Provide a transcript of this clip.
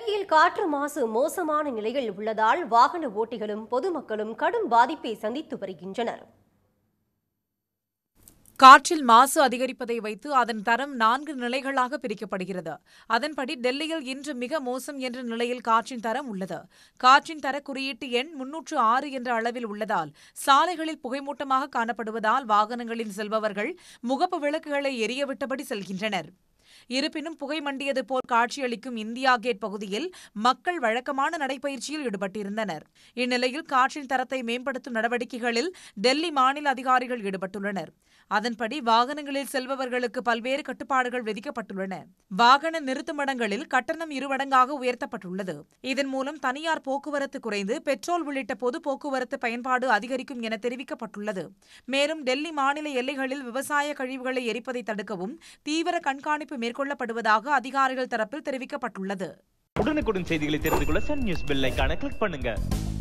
டெல்லியில் காற்று மாசு மோசமான நிலையில் உள்ளதால் வாகன ஓட்டிகளும் பொதுமக்களும் கடும் பாதிப்பை சந்தித்து வருகின்றனர் காற்றில் மாசு அதிகரிப்பதை வைத்து அதன் தரம் நான்கு நிலைகளாக பிரிக்கப்படுகிறது அதன்படி டெல்லியில் இன்று மிக மோசம் என்ற நிலையில் காற்றின் தரம் உள்ளது காற்றின் தர குறியீட்டு எண் முன்னூற்று ஆறு என்ற அளவில் உள்ளதால் சாலைகளில் புகைமூட்டமாக காணப்படுவதால் வாகனங்களில் செல்பவர்கள் முகப்பு விளக்குகளை எரியவிட்டபடி செல்கின்றனர் இருப்பினும் புகை மண்டியது போல் காட்சியளிக்கும் இந்தியா கேட் பகுதியில் மக்கள் வழக்கமான நடைபயிற்சியில் ஈடுபட்டிருந்தனர் இந்நிலையில் காற்றின் தரத்தை மேம்படுத்தும் நடவடிக்கைகளில் டெல்லி மாநில அதிகாரிகள் ஈடுபட்டுள்ளனர் அதன்படி வாகனங்களில் செல்பவர்களுக்கு பல்வேறு கட்டுப்பாடுகள் விதிக்கப்பட்டுள்ளன வாகன நிறுத்துமிடங்களில் கட்டணம் இருமடங்காக உயர்த்தப்பட்டுள்ளது இதன் மூலம் தனியார் போக்குவரத்து குறைந்து பெட்ரோல் உள்ளிட்ட பொது போக்குவரத்து பயன்பாடு அதிகரிக்கும் என தெரிவிக்கப்பட்டுள்ளது மேலும் டெல்லி மாநில எல்லைகளில் விவசாய கழிவுகளை எரிப்பதை தடுக்கவும் தீவிர கண்காணிப்பு மேற்கொள்ளப்படுவதாக அதிகாரிகள் தரப்பில் தெரிவிக்கப்பட்டுள்ளது உடனுக்குடன் செய்திகளை தெரிந்து கொள்ள சன் நியூஸ் பெல் ஐகானை கிளிக் பண்ணுங்க